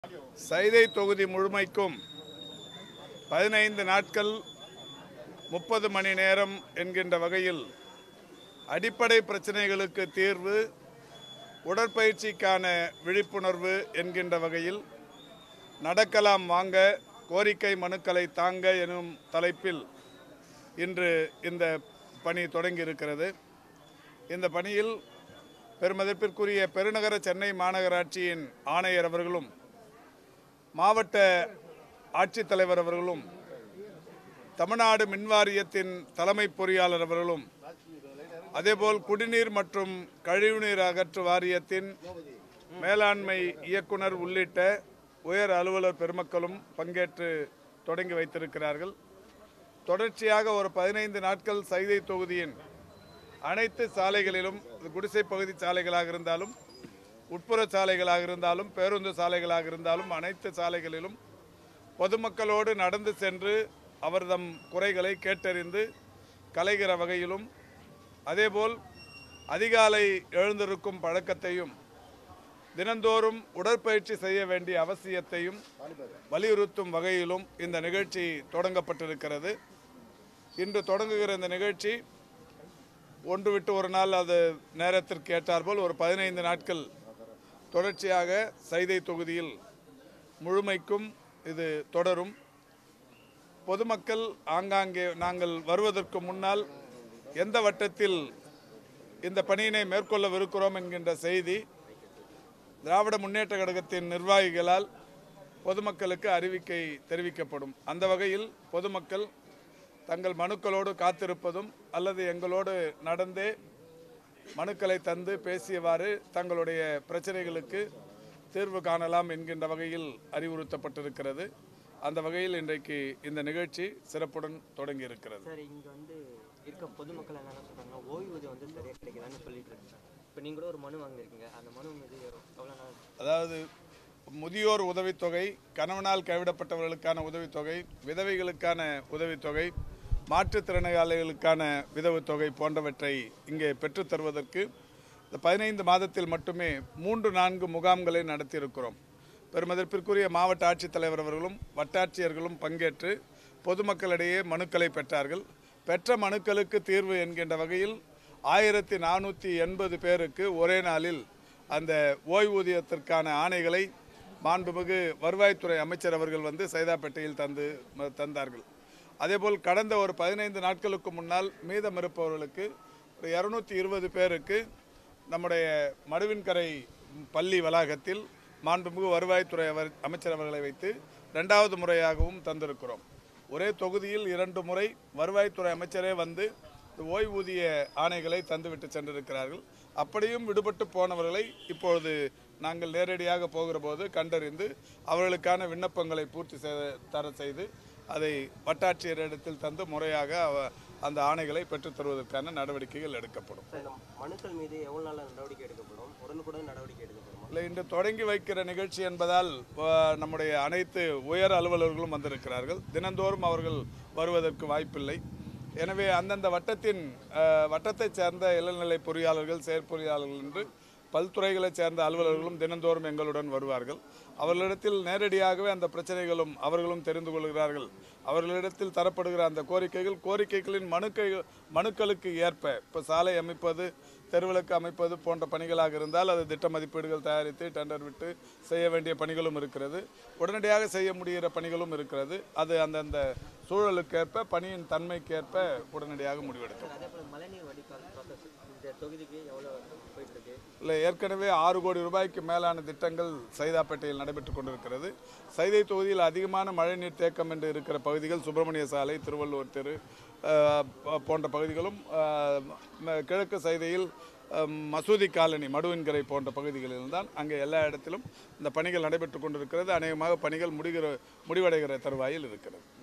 சைதை தொகுதி முழுமைக்கும் பதினைந்து நாட்கள் முப்பது மணி நேரம் என்கின்ற வகையில் அடிப்படை பிரச்சனைகளுக்கு தீர்வு உடற்பயிற்சிக்கான விழிப்புணர்வு என்கின்ற வகையில் நடக்கலாம் வாங்க கோரிக்கை மனுக்களை தாங்க எனும் தலைப்பில் இன்று இந்த பணி தொடங்கி இருக்கிறது இந்த பணியில் பெருமதிப்பிற்குரிய பெருநகர சென்னை மாநகராட்சியின் ஆணையர் அவர்களும் மாவட்ட ஆட்சித்தலைவர் அவர்களும் தமிழ்நாடு மின்வாரியத்தின் தலைமை பொறியாளர் அவர்களும் அதேபோல் குடிநீர் மற்றும் கழிவுநீர் அகற்று வாரியத்தின் மேலாண்மை இயக்குனர் உள்ளிட்ட உயர் அலுவலர் பெருமக்களும் பங்கேற்று தொடங்கி வைத்திருக்கிறார்கள் தொடர்ச்சியாக ஒரு பதினைந்து நாட்கள் சைதை தொகுதியின் அனைத்து சாலைகளிலும் இது குடிசை பகுதி சாலைகளாக இருந்தாலும் உட்புற சாலைகளாக இருந்தாலும் பேருந்து சாலைகளாக இருந்தாலும் அனைத்து சாலைகளிலும் பொதுமக்களோடு நடந்து சென்று அவர்தம் குறைகளை கேட்டறிந்து கலைகிற வகையிலும் அதேபோல் அதிகாலை எழுந்திருக்கும் பழக்கத்தையும் தினந்தோறும் உடற்பயிற்சி செய்ய வேண்டிய அவசியத்தையும் வலியுறுத்தும் வகையிலும் இந்த நிகழ்ச்சி தொடங்கப்பட்டிருக்கிறது இன்று தொடங்குகிற இந்த நிகழ்ச்சி ஒன்று விட்டு ஒரு நாள் அது நேரத்திற்கு ஏற்றாற்போல் ஒரு பதினைந்து நாட்கள் தொடர்ச்சியாக சைதை தொகுதியில் முழுமைக்கும் இது தொடரும் பொதுமக்கள் ஆங்காங்கே நாங்கள் வருவதற்கு முன்னால் எந்த வட்டத்தில் இந்த பணியினை மேற்கொள்ளவிருக்கிறோம் என்கின்ற செய்தி திராவிட முன்னேற்ற கழகத்தின் நிர்வாகிகளால் பொதுமக்களுக்கு அறிவிக்கை தெரிவிக்கப்படும் அந்த வகையில் பொதுமக்கள் தங்கள் மனுக்களோடு காத்திருப்பதும் அல்லது எங்களோடு நடந்தே மனுக்களை தந்து பேசியவாறு தங்களுடைய பிரச்சனைகளுக்கு தீர்வு காணலாம் என்கின்ற வகையில் அறிவுறுத்தப்பட்டிருக்கிறது அந்த வகையில் இன்றைக்கு இந்த நிகழ்ச்சி சிறப்புடன் தொடங்கி இருக்கிறது சார் இங்க வந்து இருக்க பொதுமக்கள் என்ன சொல்றாங்கன்னா ஓய்வூதியம் வந்து சரியா கிடைக்குதான்னு சொல்லிட்டு இருக்காங்க இப்போ நீங்க கூட ஒரு மனு வாங்கியிருக்கீங்க அந்த மனு மீது எவ்வளோ நாள் அதாவது முதியோர் உதவித்தொகை கணவனால் கைவிடப்பட்டவர்களுக்கான உதவித்தொகை விதவைகளுக்கான உதவித்தொகை மாற்றுத்திறனாளிகளுக்கான விதவுத்தொகை போன்றவற்றை இங்கே பெற்றுத் தருவதற்கு இந்த பதினைந்து மாதத்தில் மட்டுமே மூன்று நான்கு முகாம்களை நடத்தியிருக்கிறோம் பெருமதிப்பிற்குரிய மாவட்ட ஆட்சித்தலைவர் அவர்களும் வட்டாட்சியர்களும் பங்கேற்று பொதுமக்களிடையே மனுக்களை பெற்றார்கள் பெற்ற மனுக்களுக்கு தீர்வு என்கின்ற வகையில் ஆயிரத்தி நானூற்றி எண்பது பேருக்கு ஒரே நாளில் அந்த ஓய்வூதியத்திற்கான ஆணைகளை மாண்புமிகு வருவாய்த்துறை அமைச்சர் அவர்கள் வந்து சைதாப்பேட்டையில் தந்து ம- தந்தார்கள் அதேபோல் கடந்த ஒரு பதினைந்து நாட்களுக்கு முன்னால் மீதம் இருப்பவர்களுக்கு ஒரு இரநூத்தி இருபது பேருக்கு நம்முடைய மடுவின்கரை பள்ளி வளாகத்தில் மாண்புமிகு வருவாய்த்துறை அவர் அமைச்சர் அவர்களை வைத்து ரெண்டாவது முறையாகவும் தந்திருக்கிறோம் ஒரே தொகுதியில் இரண்டு முறை வருவாய்த்துறை அமைச்சரே வந்து இந்த ஓய்வூதிய ஆணைகளை தந்துவிட்டு சென்றிருக்கிறார்கள் அப்படியும் விடுபட்டு போனவர்களை இப்பொழுது நாங்கள் நேரடியாக போகிற போது கண்டறிந்து அவர்களுக்கான விண்ணப்பங்களை பூர்த்தி செய்த தர செய்து அதை வட்டாட்சியரிடத்தில் தந்து முறையாக அவ- அந்த ஆணைகளை பெற்றுத் தருவதற்கான நடவடிக்கைகள் எடுக்கப்படும் சார் இந்த மனுக்கள் மீது எவ்வளோ நாள் நடவடிக்கை எடுக்கப்படும் உடனுக்குடன் நடவடிக்கை எடுக்கப்படுமா இல்லை இன்று தொடங்கி வைக்கிற நிகழ்ச்சி என்பதால் ஆ, நம்முடைய அனைத்து உயர் அலுவலர்களும் வந்திருக்கிறார்கள் தினந்தோறும் அவர்கள் வருவதற்கு வாய்ப்பில்லை எனவே அந்தந்த வட்டத்தின் ஆ, வட்டத்தைச் சேர்ந்த இளநிலை பொறியாளர்கள் செயற்பொறியாளர்கள் என்று பல்துறைகளைச் சேர்ந்த அலுவலர்களும் தினந்தோறும் எங்களுடன் வருவார்கள் அவர்களிடத்தில் நேரடியாகவே அந்த பிரச்சனைகளும் அவர்களும் தெரிந்து கொள்கிறார்கள் அவர்களிடத்தில் தரப்படுகிற அந்த கோரிக்கைகள் கோரிக்கைகளின் மனுக்கை மனுக்களுக்கு ஏற்ப இப்போ சாலை அமைப்பது தெருவிளக்கு அமைப்பது போன்ற பணிகளாக இருந்தால் அது திட்ட மதிப்பீடுகள் தயாரித்து டெண்டர் விட்டு செய்ய வேண்டிய பணிகளும் இருக்கிறது உடனடியாக செய்ய முடிகிற பணிகளும் இருக்கிறது அது அந்தந்த சூழலுக்கேற்ப பணியின் தன்மைக்கேற்ப உடனடியாக முடிவெடுக்கும் அதே போல் மழைநீர் வடிகால் ப்ராசஸ் இந்த தொகுதிக்கு எவ்வளோ போயிட்டு இருக்கு இல்லை ஏற்கனவே ஆறு கோடி ரூபாய்க்கு மேலான திட்டங்கள் சைதாப்பேட்டையில் நடைபெற்று கொண்டிருக்கிறது சைதை தொகுதியில் அதிகமான மழைநீர் தேக்கம் என்று இருக்கிற பகுதிகள் சுப்பிரமணிய சாலை திருவள்ளுவர் தெரு அஹ், ப- போன்ற பகுதிகளும் அஹ், ம- கிழக்கு சைதையில் அஹ், மசூதி காலனி மடுவின்கரை போன்ற பகுதிகளில் தான் அங்கே எல்லா இடத்திலும் இந்த பணிகள் நடைபெற்று கொண்டிருக்கிறது அநேகமாக பணிகள் முடிகிற முடிவடைகிற தருவாயில் இருக்கிறது